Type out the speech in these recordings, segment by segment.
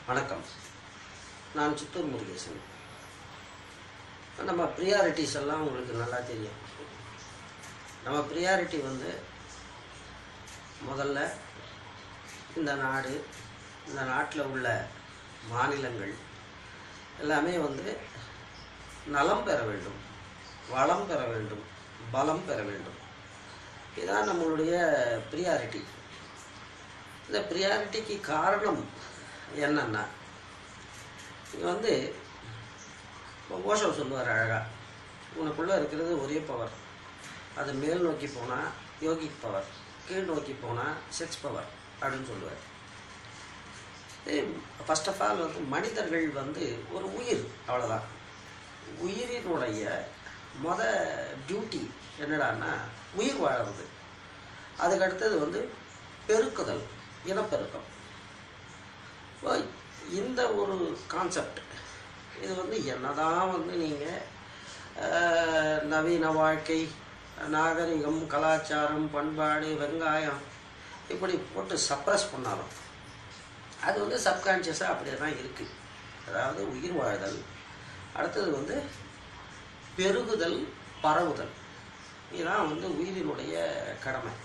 வணக்கம் நான் சித்தூர் முருகேசன் நம்ம ப்ரியாரிட்டிஸ் எல்லாம் உங்களுக்கு நல்லா தெரியும் நம்ம ப்ரியாரிட்டி வந்து முதல்ல இந்த நாடு இந்த நாட்டில் உள்ள மாநிலங்கள் எல்லாமே வந்து நலம் பெற வேண்டும் வளம் பெற வேண்டும் பலம் பெற வேண்டும் இதுதான் நம்மளுடைய ப்ரியாரிட்டி இந்த ப்ரியாரிட்டிக்கு காரணம் என்னன்னா இது வந்து இப்போ ஓஷோ சொல்லுவார் அழகாக உனக்குள்ளே இருக்கிறது ஒரே பவர் அது மேல் நோக்கி போனால் யோகிக் பவர் கீழ் நோக்கி போனால் செக்ஸ் பவர் அப்படின்னு சொல்லுவார் ஃபர்ஸ்ட் ஆஃப் ஆல் வந்து மனிதர்கள் வந்து ஒரு உயிர் அவ்வளோதான் உயிரினுடைய மொத டியூட்டி என்னடான்னா உயிர் வாழறது அதுக்கு அடுத்தது வந்து பெருக்குதல் இனப்பெருக்கம் இப்போ இந்த ஒரு கான்செப்ட் இது வந்து என்னதான் வந்து நீங்கள் நவீன வாழ்க்கை நாகரிகம் கலாச்சாரம் பண்பாடு வெங்காயம் இப்படி போட்டு சப்ரஸ் பண்ணாலும் அது வந்து சப்கான்ஷியஸாக அப்படியே தான் இருக்குது அதாவது உயிர் வாழ்தல் அடுத்தது வந்து பெருகுதல் பரவுதல் இதுதான் வந்து உயிரினுடைய கடமை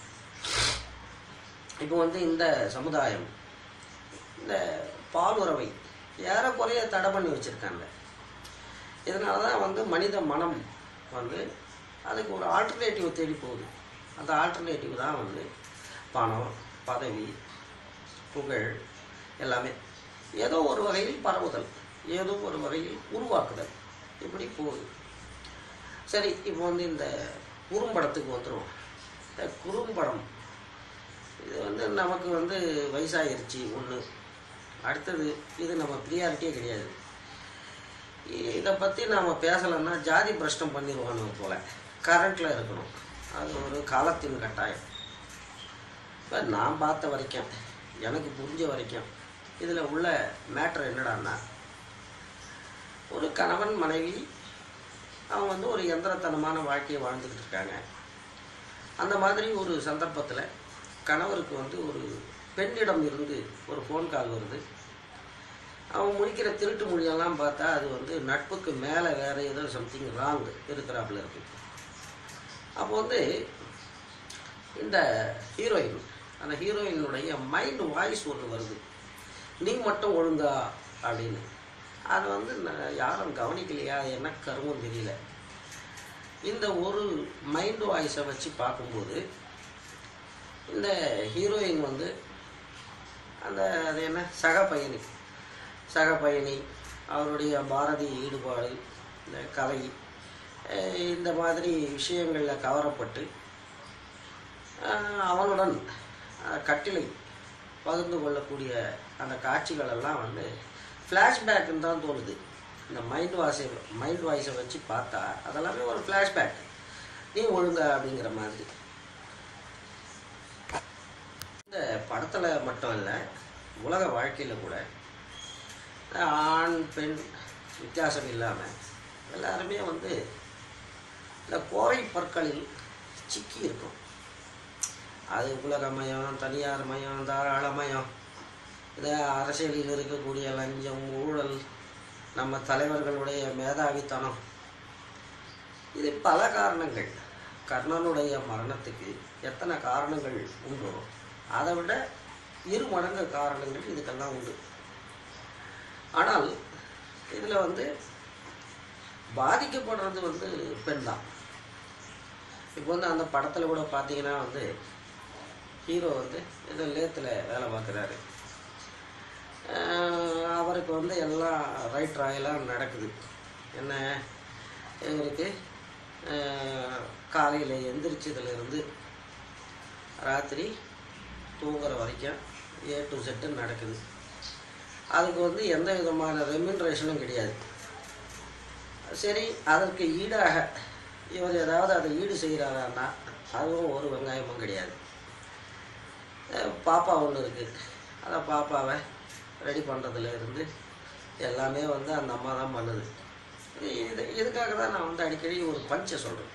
இப்போ வந்து இந்த சமுதாயம் இந்த பால் உறவை ஏறக்குறைய தடை பண்ணி வச்சுருக்காங்க இதனால தான் வந்து மனித மனம் வந்து அதுக்கு ஒரு ஆல்டர்னேட்டிவ் தேடி போகுது அந்த ஆல்டர்னேட்டிவ் தான் வந்து பணம் பதவி புகழ் எல்லாமே ஏதோ ஒரு வகையில் பரவுதல் ஏதோ ஒரு வகையில் உருவாக்குதல் இப்படி போகுது சரி இப்போ வந்து இந்த குறும்படத்துக்கு வந்துடும் இந்த குறும்படம் இது வந்து நமக்கு வந்து வயசாயிருச்சு ஒன்று அடுத்தது இது நம்ம ப்ரியாரிட்டியே கிடையாது இதை பற்றி நாம் பேசலைன்னா ஜாதி பிரஷ்டம் பண்ணிடுவானு போல் கரண்ட்டில் இருக்கணும் அது ஒரு காலத்தின் கட்டாயம் இப்போ நான் பார்த்த வரைக்கும் எனக்கு புரிஞ்ச வரைக்கும் இதில் உள்ள மேட்ரு என்னடான்னா ஒரு கணவன் மனைவி அவங்க வந்து ஒரு எந்திரத்தனமான வாழ்க்கையை வாழ்ந்துக்கிட்டு இருக்காங்க அந்த மாதிரி ஒரு சந்தர்ப்பத்தில் கணவருக்கு வந்து ஒரு பெண்ணிடம் இருந்து ஒரு ஃபோன் கால் வருது அவன் முடிக்கிற திருட்டு மொழியெல்லாம் பார்த்தா அது வந்து நட்புக்கு மேலே வேறு ஏதோ சம்திங் ராங் இருக்கிறாப்புல இருக்கு அப்போ வந்து இந்த ஹீரோயின் அந்த ஹீரோயினுடைய மைண்ட் வாய்ஸ் ஒன்று வருது நீ மட்டும் ஒழுங்கா அப்படின்னு அது வந்து நான் யாரும் கவனிக்கலையா அது என்ன கருமும் தெரியல இந்த ஒரு மைண்ட் வாய்ஸை வச்சு பார்க்கும்போது இந்த ஹீரோயின் வந்து அந்த அது என்ன சக பயணி சக பயணி அவருடைய பாரதி ஈடுபாடு இந்த கலை அஹ் இந்த மாதிரி விஷயங்களில் கவரப்பட்டு அஹ் அவனுடன் அஹ் கட்டிலை பகிர்ந்து கொள்ளக்கூடிய அந்த காட்சிகள் எல்லாம் வந்து ஃப்ளாஷ்பேக்குன்னு தான் தோணுது இந்த மைண்ட் வாய்ஸை மைண்ட் வாய்ஸை வச்சு பார்த்தா அதெல்லாமே ஒரு ஃப்ளாஷ்பேக் நீ ஒழுங்கா அப்படிங்கிற மாதிரி இந்த படத்தில் மட்டும் இல்லை உலக வாழ்க்கையில் கூட ஆண் பெண் வித்தியாசம் இல்லாமல் எல்லாருமே வந்து இந்த கோரை பற்களில் சிக்கி இருக்கும் அது உலகமயம் தனியார் மயம் தாராளமயம் இது அரசியலில் இருக்கக்கூடிய லஞ்சம் ஊழல் நம்ம தலைவர்களுடைய மேதாவித்தனம் இது பல காரணங்கள் கர்ணனுடைய மரணத்துக்கு எத்தனை காரணங்கள் உண்டோ அதை விட இரு மடங்கு காரணங்கள் இதுக்கெல்லாம் உண்டு ஆனால் இதில் வந்து பாதிக்கப்படுறது வந்து பெண் தான் இப்போ வந்து அந்த படத்தில் கூட பார்த்தீங்கன்னா வந்து ஹீரோ வந்து ஏதோ லேத்தில் வேலை பார்க்குறாரு அவருக்கு வந்து எல்லாம் ரைட் ராயெல்லாம் நடக்குது என்ன இவருக்கு காலையில் எந்திரிச்சதுலேருந்து ராத்திரி தூங்குற வரைக்கும் ஏ டு செட்டு நடக்குது அதுக்கு வந்து எந்த விதமான ரெமின்ரேஷனும் கிடையாது சரி அதற்கு ஈடாக இவர் ஏதாவது அதை ஈடு செய்கிறாரான்னா அதுவும் ஒரு வெங்காயமும் கிடையாது அஹ் பாப்பா ஒன்று இருக்குது அந்த பாப்பாவை ரெடி பண்ணுறதுல இருந்து எல்லாமே வந்து அந்த அம்மா தான் பண்ணுது இது இதுக்காக தான் நான் வந்து அடிக்கடி ஒரு பஞ்சை சொல்கிறேன்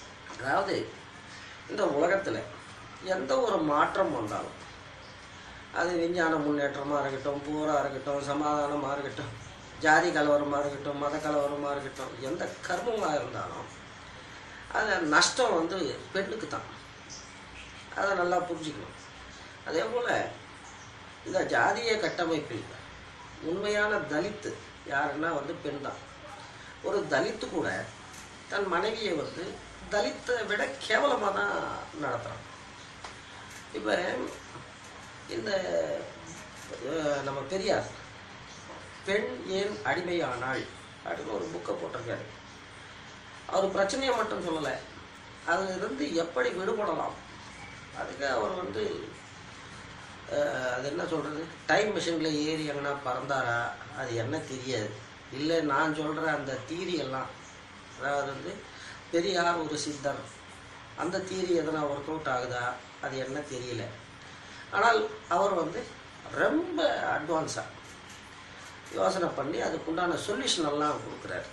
அதாவது இந்த உலகத்தில் எந்த ஒரு மாற்றம் வந்தாலும் அது விஞ்ஞான முன்னேற்றமாக இருக்கட்டும் போராக இருக்கட்டும் சமாதானமாக இருக்கட்டும் ஜாதி கலவரமாக இருக்கட்டும் மத கலவரமாக இருக்கட்டும் எந்த கர்மமாக இருந்தாலும் அதில் நஷ்டம் வந்து பெண்ணுக்கு தான் அதை நல்லா புரிஞ்சுக்கணும் அதே போல் இந்த ஜாதிய கட்டமைப்பில் உண்மையான தலித்து யாருன்னா வந்து பெண் தான் ஒரு தலித்து கூட தன் மனைவியை வந்து தலித்தை விட கேவலமாக தான் நடத்துகிறான் இப்போ இந்த அஹ், நம்ம பெரியார் பெண் ஏன் அடிமையானாள் அப்படின்னு ஒரு புக்கை போட்டிருக்காரு அவர் பிரச்சனையை மட்டும் சொல்லலை அதிலிருந்து எப்படி விடுபடலாம் அதுக்கு அவர் வந்து அஹ், அது என்ன சொல்கிறது டைம் மிஷினில் ஏறி எங்கன்னா பறந்தாரா அது என்ன தெரியாது இல்லை நான் சொல்கிற அந்த தீரி எல்லாம் அதாவது வந்து பெரியார் ஒரு சித்தர் அந்த தீரி எதனா ஒர்க் அவுட் ஆகுதா அது என்ன தெரியல ஆனால் அவர் வந்து ரொம்ப அட்வான்ஸாக யோசனை பண்ணி அதுக்குண்டான சொல்யூஷன் எல்லாம் கொடுக்குறாரு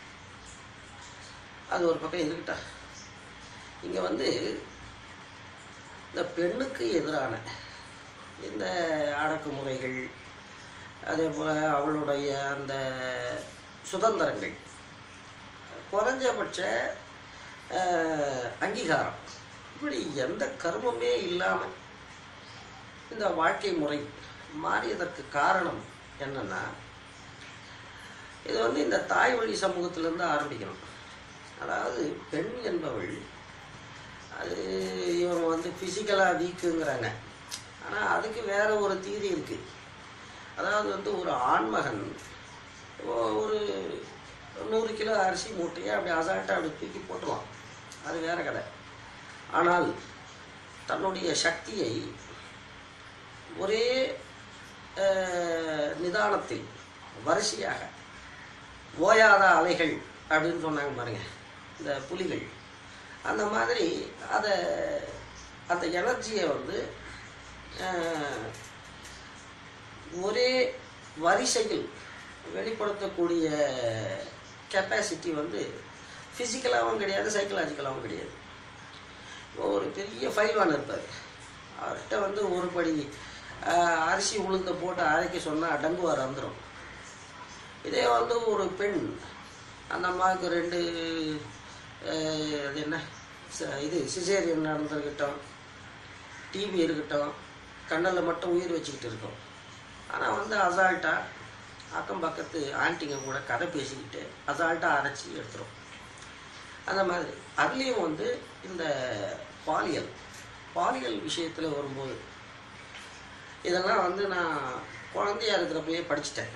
அது ஒரு பக்கம் இருக்கட்டா இங்கே வந்து இந்த பெண்ணுக்கு எதிரான இந்த அடக்குமுறைகள் அதே போல் அவளுடைய அந்த சுதந்திரங்கள் குறைஞ்சபட்ச அஹ், அங்கீகாரம் இப்படி எந்த கர்மமே இல்லாமல் இந்த வாழ்க்கை முறை மாறியதற்கு காரணம் என்னன்னா இது வந்து இந்த தாய் வழி சமூகத்திலேருந்து ஆரம்பிக்கணும் அதாவது பெண் என்பவள் அது இவங்க வந்து ஃபிசிக்கலாக வீக்குங்கிறாங்க ஆனால் அதுக்கு வேற ஒரு தீரி இருக்குது அதாவது வந்து ஒரு ஆண்மகன் ஒ- ஒரு நூறு கிலோ அரிசி மூட்டையை அப்படி அசால்ட்டாக அப்படி தூக்கி போட்டுருவான் அது வேற கதை ஆனால் தன்னுடைய சக்தியை ஒரே அஹ், நிதானத்தில் வரிசையாக ஓயாத அலைகள் அப்படின்னு சொன்னாங்க பாருங்க இந்த புலிகள் அந்த மாதிரி அதை அந்த எனர்ஜியை வந்து அஹ், ஒரே வரிசையில் வெளிப்படுத்தக்கூடிய கெப்பாசிட்டி வந்து ஃபிசிக்கலாகவும் கிடையாது சைக்கலாஜிக்கலாகவும் கிடையாது இப்போ ஒரு பெரிய ஃபைல்வான் இருப்பார் அவர்கிட்ட வந்து ஒரு படி ஆஹ், அரிசி உளுந்த போட்டு அரைக்க சொன்னால் டங்குவார் வந்துடும் இதே வந்து ஒரு பெண் அந்த அம்மாவுக்கு ரெண்டு ஆஹ், அது என்ன ச- இது சிசேரியன் நடந்திருக்கட்டும் டிபி இருக்கட்டும் கண்ணில் மட்டும் உயிர் வச்சுக்கிட்டு இருக்கோம் ஆனால் வந்து அசால்ட்டாக அக்கம் பக்கத்து ஆண்டிங்க கூட கதை பேசிக்கிட்டு அசால்ட்டாக அரைச்சி எடுத்துரும் அந்த மாதிரி அதுலேயும் வந்து இந்த பாலியல் பாலியல் விஷயத்தில் வரும்போது இதெல்லாம் வந்து நான் குழந்தையா இருக்கிறப்பயே படிச்சிட்டேன்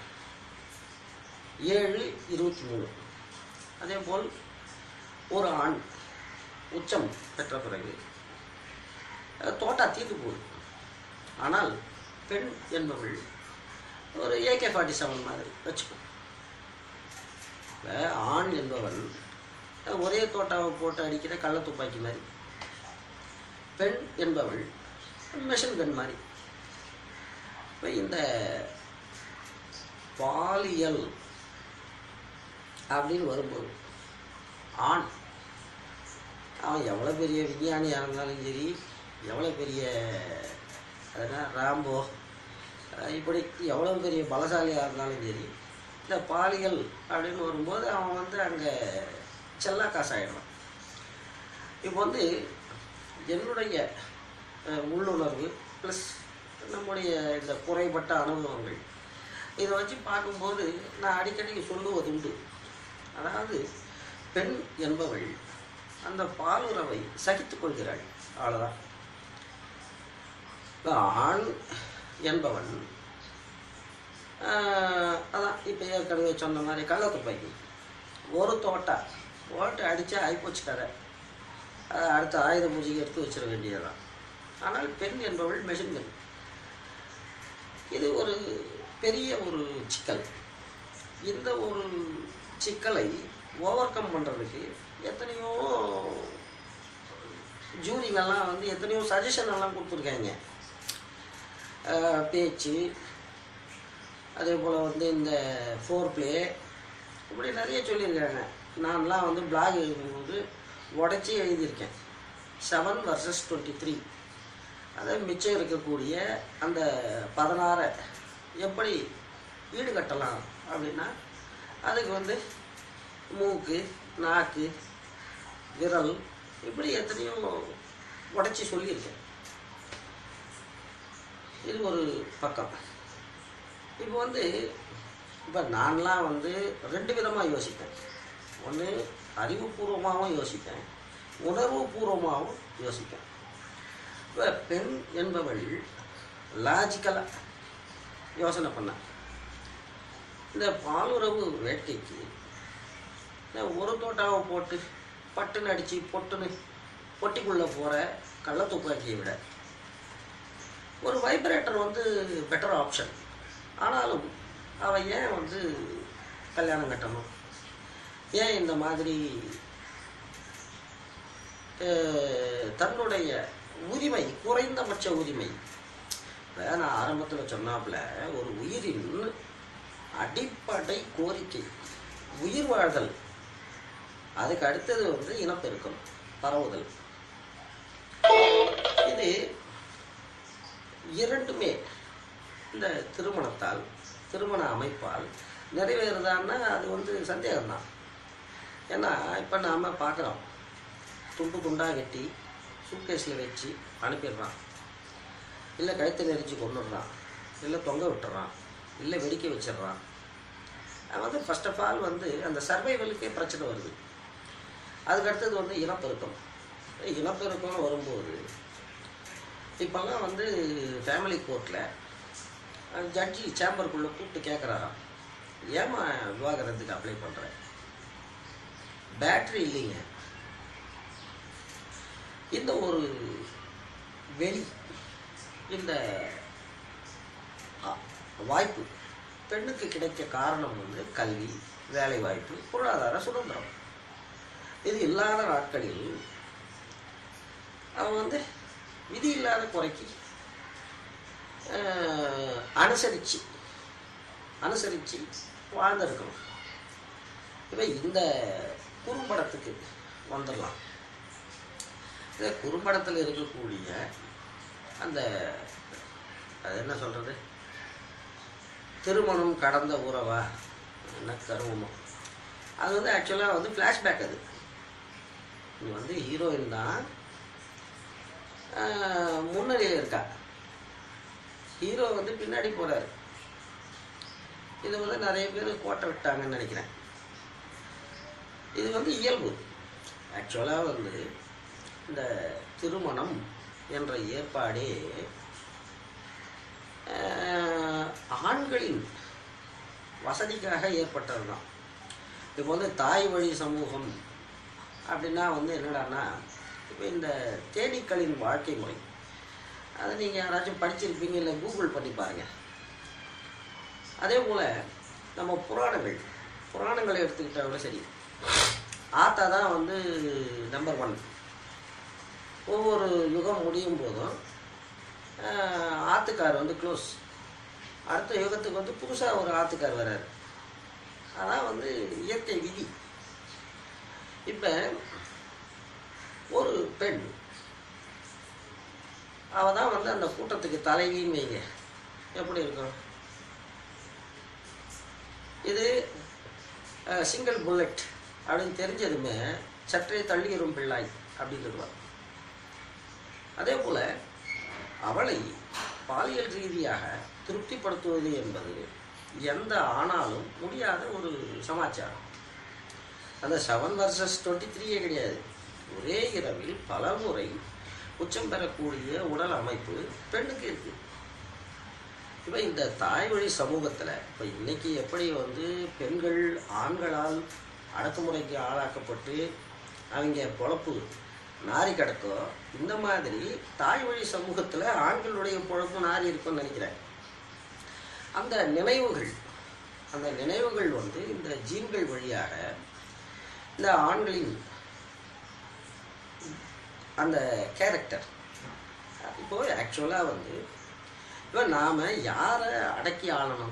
ஏழு இருபத்தி மூணு அதே போல் ஒரு ஆண் உச்சம் பெற்ற பிறகு அஹ், தோட்டா தீர்ந்து போகுது ஆனால் பெண் என்பவள் ஒரு ஏகே ஃபார்ட்டி செவன் மாதிரி வச்சுக்கோ இப்ப ஆண் என்பவன் ஒரே தோட்டாவை போட்டு அடிக்கிற கள்ள துப்பாக்கி மாதிரி பெண் என்பவள் மிஷின் கன் மாதிரி இப்போ இந்த பாலியல் அப்படின்னு வரும்போது ஆண் அவன் எவ்வளோ பெரிய விஞ்ஞானியாக இருந்தாலும் சரி எவ்வளோ பெரிய அதுனா ராம்போ அஹ் இப்படி எவ்வளோ பெரிய பலசாலியாக இருந்தாலும் சரி இந்த பாலியல் அப்படின்னு வரும்போது அவன் வந்து அங்கே செல்லா காசாயிடுவான் இப்போ வந்து என்னுடைய அஹ், உள்ளுணர்வு ப்ளஸ் நம்முடைய இந்த குறைபட்ட அனுபவங்கள் இதை வச்சு பார்க்கும்போது நான் அடிக்கடி சொல்லுவது உண்டு அதாவது பெண் என்பவள் அந்த பாலுறவை சகித்துக் கொள்கிறாள் அவ்வளோதான் இப்போ ஆண் என்பவன் ஆஹ், அதான் இப்போ ஏற்கனவே சொன்ன மாதிரி கள்ளத்துப்பாக்கி ஒரு தோட்டா ஓட்டு அடித்தா ஆயிப்போச்சு கதை அதை அடுத்த ஆயுத பூஜைக்கு எடுத்து வச்சிட வேண்டியதுதான் ஆனால் பெண் என்பவள் மெஷின் கன் இது ஒரு பெரிய ஒரு சிக்கல் இந்த ஒரு சிக்கலை ஓவர் கம் பண்ணுறதுக்கு எத்தனையோ ஜூரிங்கெல்லாம் வந்து எத்தனையோ சஜஷன் எல்லாம் கொடுத்துருக்காங்க அஹ் பேச்சு அதே போல் வந்து இந்த ஃபோர் ப்ளே இப்படி நிறைய சொல்லியிருக்காங்க நான்லாம் வந்து பிளாக் எழுதும்போது உடச்சி எழுதியிருக்கேன் செவன் வர்சஸ் டுவெண்ட்டி த்ரீ அதை மிச்சம் இருக்கக்கூடிய அந்த பதினாறை எப்படி ஈடுகட்டலாம் அப்படின்னா அதுக்கு வந்து மூக்கு நாக்கு விரல் இப்படி எத்தனையோ உடச்சி சொல்லியிருக்கேன் இது ஒரு பக்கம் இப்போ வந்து இப்போ நான்லாம் வந்து ரெண்டு விதமாக யோசிப்பேன் ஒன்று அறிவுபூர்வமாகவும் யோசிப்பேன் உணர்வுபூர்வமாகவும் யோசிப்பேன் இப்போ பெண் என்பவள் லாஜிக்கலாக யோசனை பண்ண இந்த பாலுறவு வேட்கைக்கு இந்த ஒரு தோட்டாவை போட்டு பட்டுன்னு அடித்து பொட்டுன்னு பொட்டிக்குள்ளே போகிற கள்ள துப்பாக்கியை விட ஒரு வைப்ரேட்டர் வந்து பெட்டர் ஆப்ஷன் ஆனாலும் அவன் ஏன் வந்து கல்யாணம் கட்டணும் ஏன் இந்த மாதிரி அஹ், தன்னுடைய உரிமை குறைந்தபட்ச உரிமை இப்ப நான் ஆரம்பத்தில் சொன்னாப்புல ஒரு உயிரின் அடிப்படை கோரிக்கை உயிர் வாழ்தல் அதுக்கு அடுத்தது வந்து இனப்பெருக்கம் பரவுதல் இது இரண்டுமே இந்த திருமணத்தால் திருமண அமைப்பால் நிறைவேறுதான்னா அது வந்து சந்தேகம்தான் ஏன்னா இப்போ நாம் பார்க்குறோம் துண்டு துண்டாக வெட்டி சூட்கேஸில் வச்சு அனுப்பிடுறான் இல்லை கழுத்தை நெரிச்சு கொண்டுடுறான் இல்லை தொங்க விட்டுறான் இல்லை வெடிக்க வச்சிடுறான் அது வந்து ஃபர்ஸ்ட் ஆஃப் ஆல் வந்து அந்த சர்வைவலுக்கே பிரச்சனை வருது அதுக்கு அடுத்தது வந்து இனப்பெருக்கம் இனப்பெருக்கம்னு வரும்போது இப்போல்லாம் வந்து ஃபேமிலி கோர்ட்டில் ஜட்ஜி சேம்பருக்குள்ளே கூப்பிட்டு கேட்குறாராம் ஏம்மா விவாகரத்துக்கு அப்ளை பண்ணுறேன் பேட்ரி இல்லைங்க இந்த ஒரு வெளி இந்த அ- வாய்ப்பு பெண்ணுக்கு கிடைக்க காரணம் வந்து கல்வி வேலை வாய்ப்பு பொருளாதார சுதந்திரம் இது இல்லாத நாட்களில் அவன் வந்து விதி இல்லாத குறைக்கு அஹ், அனுசரிச்சு அனுசரித்து வாழ்ந்திருக்கணும் இப்போ இந்த குறும்படத்துக்கு வந்துடலாம் இந்த குறும்படத்தில் இருக்கக்கூடிய அந்த அது என்ன சொல்கிறது திருமணம் கடந்த உறவா என்ன கருவமோ அது வந்து ஆக்சுவலாக வந்து ஃப்ளாஷ்பேக் அது இது வந்து ஹீரோயின் தான் ஆஹ், முன்னணியில் இருக்கா ஹீரோ வந்து பின்னாடி போகிறாரு இது வந்து நிறைய பேர் கோட்டை விட்டாங்கன்னு நினைக்கிறேன் இது வந்து இயல்பு ஆக்சுவலாக வந்து இந்த திருமணம் என்ற ஏற்பாடே ஆஹ், ஆண்களின் வசதிக்காக ஏற்பட்டது தான் இப்போ வந்து தாய் வழி சமூகம் அப்படின்னா வந்து என்னடான்னா இப்போ இந்த தேனீக்களின் வாழ்க்கை முறை அதை நீங்கள் யாராச்சும் படிச்சிருப்பீங்க இல்லை கூகுள் பண்ணி பாருங்கள் அதே போல் நம்ம புராணங்கள் புராணங்களை எடுத்துக்கிட்டா கூட சரி ஆத்தா தான் வந்து நம்பர் ஒன் ஒவ்வொரு யுகம் முடியும் போதும் ஆஹ், ஆத்துக்கார் வந்து க்ளோஸ் அடுத்த யுகத்துக்கு வந்து புதுசாக ஒரு ஆத்துக்கார் வராரு அதான் வந்து இயற்கை விதி இப்போ ஒரு பெண் அவ தான் வந்து அந்த கூட்டத்துக்கு தலைவின்னு வைங்க எப்படி இருக்கும் இது சிங்கிள் புல்லட் அப்படின்னு தெரிஞ்சதுமே சற்றே தள்ளியரும் பிள்ளாய் அப்படின்னு சொல்லுவார் அதே போல் அவளை பாலியல் ரீதியாக திருப்திப்படுத்துவது என்பது எந்த ஆணாலும் முடியாத ஒரு சமாச்சாரம் அந்த செவன் வர்சஸ் டுவெண்ட்டி த்ரீயே கிடையாது ஒரே இரவில் பல முறை உச்சம் பெறக்கூடிய உடல் அமைப்பு பெண்ணுக்கு இருக்கு இப்போ இந்த தாய் வழி சமூகத்தில் இப்போ இன்னைக்கு எப்படி வந்து பெண்கள் ஆண்களால் அடக்குமுறைக்கு ஆளாக்கப்பட்டு அவங்க பொழப்பு நாரி கிடக்கோ இந்த மாதிரி தாய் வழி சமூகத்தில் ஆண்களுடைய பொழப்பு நாரி இருக்கும்னு நினைக்கிறேன் அந்த நினைவுகள் அந்த நினைவுகள் வந்து இந்த ஜீன்கள் வழியாக இந்த ஆண்களின் அந்த கேரக்டர் இப்போ ஆக்சுவலாக வந்து இப்போ நாம் யாரை அடக்கி ஆளணும்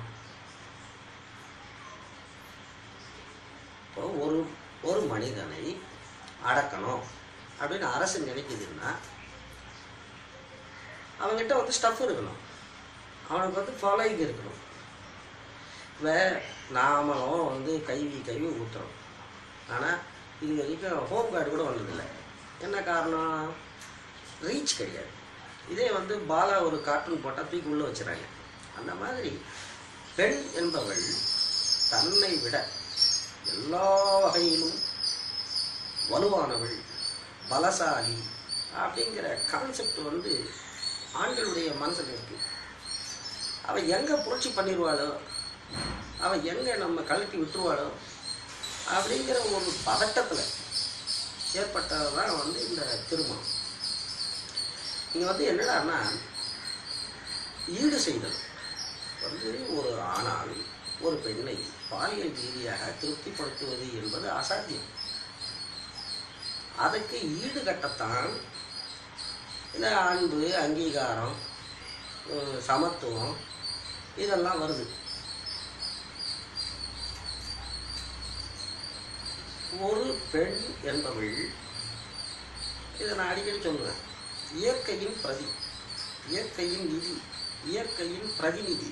இப்போ ஒரு ஒரு மனிதனை அடக்கணும் அப்படின்னு அரசு நினைக்குதுன்னா அவங்ககிட்ட வந்து ஸ்டஃப் இருக்கணும் அவனுக்கு வந்து ஃபாலோயிங் இருக்கணும் இப்போ நாமளும் வந்து கைவி கைவி ஊற்றுறோம் ஆனால் இது வரைக்கும் ஹோம் கார்டு கூட வந்ததில்லை என்ன காரணம் ரீச் கிடையாது இதே வந்து பாலா ஒரு கார்ட்டூன் போட்டால் தூக்கி உள்ளே வச்சுறாங்க அந்த மாதிரி பெண் என்பவள் தன்னை விட எல்லா வகையிலும் வலுவானவள் பலசாலி அப்படிங்கிற கான்செப்ட் வந்து ஆண்களுடைய மனசில் இருக்கு அவள் எங்கே புரட்சி பண்ணிடுவாளோ அவள் எங்கே நம்ம கழட்டி விட்டுருவாளோ அப்படிங்கிற ஒரு பதட்டத்தில் ஏற்பட்டது தான் வந்து இந்த திருமணம் இங்கே வந்து என்னடான்னா ஈடு செய்தல் வந்து ஒரு ஆணால் ஒரு பெண்ணை பாலியல் ரீதியாக திருப்திப்படுத்துவது என்பது அசாத்தியம் அதுக்கு ஈடு கட்டத்தான் இந்த அன்பு அங்கீகாரம் அஹ் சமத்துவம் இதெல்லாம் வருது ஒரு பெண் என்பவள் இதை நான் அடிக்கடி சொல்லுவேன் இயற்கையின் பிரதி இயற்கையின் நிதி இயற்கையின் பிரதிநிதி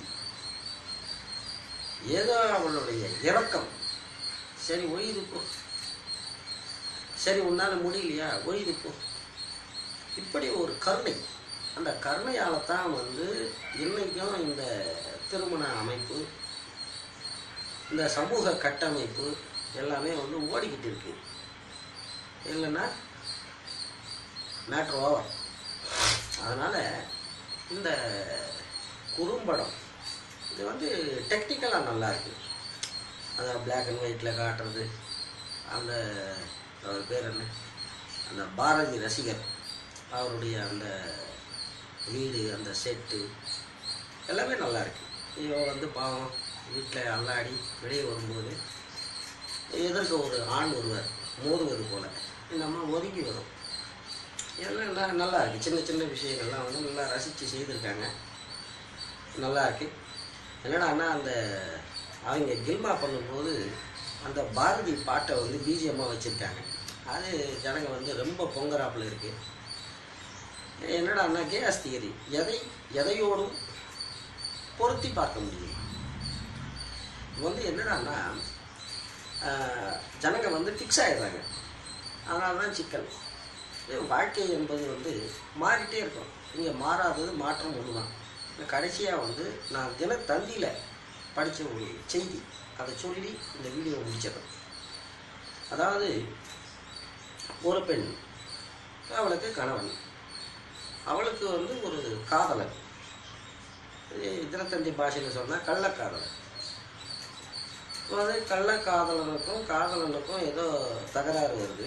ஏதோ அவளுடைய இரக்கம் சரி ஒய்து போ சரி உன்னால் முடியலையா ஒய்து போ இப்படி ஒரு கருணை அந்த கருணையால் தான் வந்து இன்னைக்கும் இந்த திருமண அமைப்பு இந்த சமூக கட்டமைப்பு எல்லாமே வந்து ஓடிக்கிட்டு இருக்கு இல்லைன்னா மேட்ரு ஓவர் அதனால் இந்த குறும்படம் இது வந்து டெக்னிக்கலாக நல்லா இருக்கு அதை பிளாக் அண்ட் ஒயிட்டில் காட்டுறது அந்த அவர் பேர் என்ன அந்த பாரதி ரசிகர் அவருடைய அந்த வீடு அந்த செட்டு எல்லாமே நல்லா இருக்கு இவன் வந்து பாவம் வீட்டில் அல்லாடி வெளியே வரும்போது எதற்கு ஒரு ஆண் ஒருவர் மோதுவது போல இந்த அம்மா ஒதுங்கி வரும் இதெல்லாம் நல்லா- நல்லா இருக்கு சின்ன சின்ன விஷயங்கள்லாம் வந்து நல்லா ரசித்து செய்திருக்காங்க நல்லா இருக்கு என்னடான்னா அந்த அவங்க கில்மா பண்ணும்போது அந்த பாரதி பாட்டை வந்து பிஜிஎம்மாக வச்சுருக்காங்க அது ஜனங்க வந்து ரொம்ப பொங்கராப்பில் இருக்குது என்னடான்னா கேஸ் தியரி எதை எதையோடும் பொருத்தி பார்க்க முடியும் இது வந்து என்னடான்னா ஆஹ், ஜனங்க வந்து ஃபிக்ஸ் ஆயிடுறாங்க அதனால தான் சிக்கல் இது வாழ்க்கை என்பது வந்து மாறிட்டே இருக்கும் இங்கே மாறாதது மாற்றம் ஒன்று தான் கடைசியாக வந்து நான் தினத்தந்தியில் படித்த ஒரு செய்தி அதை சொல்லி இந்த வீடியோ முடிச்சிடறேன் அதாவது ஒரு பெண் அவளுக்கு கணவன் அவளுக்கு வந்து ஒரு காதலன் இது தினத்தந்தி பாஷையில் சொன்னால் கள்ளக்காதலன் இப்போ வந்து கள்ளக்காதலனுக்கும் காதலனுக்கும் ஏதோ தகராறு வருது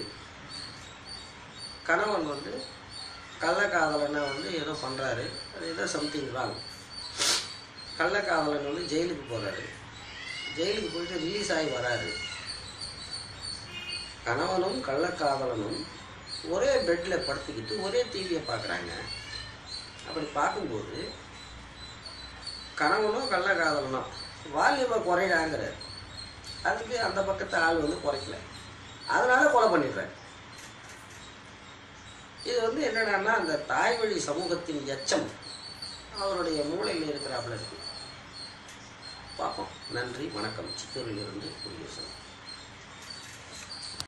கணவன் வந்து கள்ளக்காதலனை வந்து ஏதோ பண்ணுறாரு அது ஏதோ சம்திங் ராங் கள்ளக்காதலன் வந்து ஜெயிலுக்கு போகிறாரு ஜெயிலுக்கு போயிட்டு ரிலீஸ் ஆகி வராரு கணவனும் கள்ளக்காதலனும் ஒரே பெட்டில் படுத்துக்கிட்டு ஒரே டிவியை பார்க்குறாங்க அப்படி பார்க்கும்போது கணவனும் கள்ளக்காதலனும் வால்யூமை குறையிறாங்கிறார் அதுக்கு அந்த பக்கத்து ஆள் வந்து குறைக்கல அதனால கொலை பண்ணிடுறாரு இது வந்து என்னடான்னா அந்த தாய்வழி சமூகத்தின் எச்சம் அவருடைய மூளையில் இருக்கிறாப்புல இருக்கு பார்ப்போம் நன்றி வணக்கம் சித்தூரிலிருந்து குடியரசன்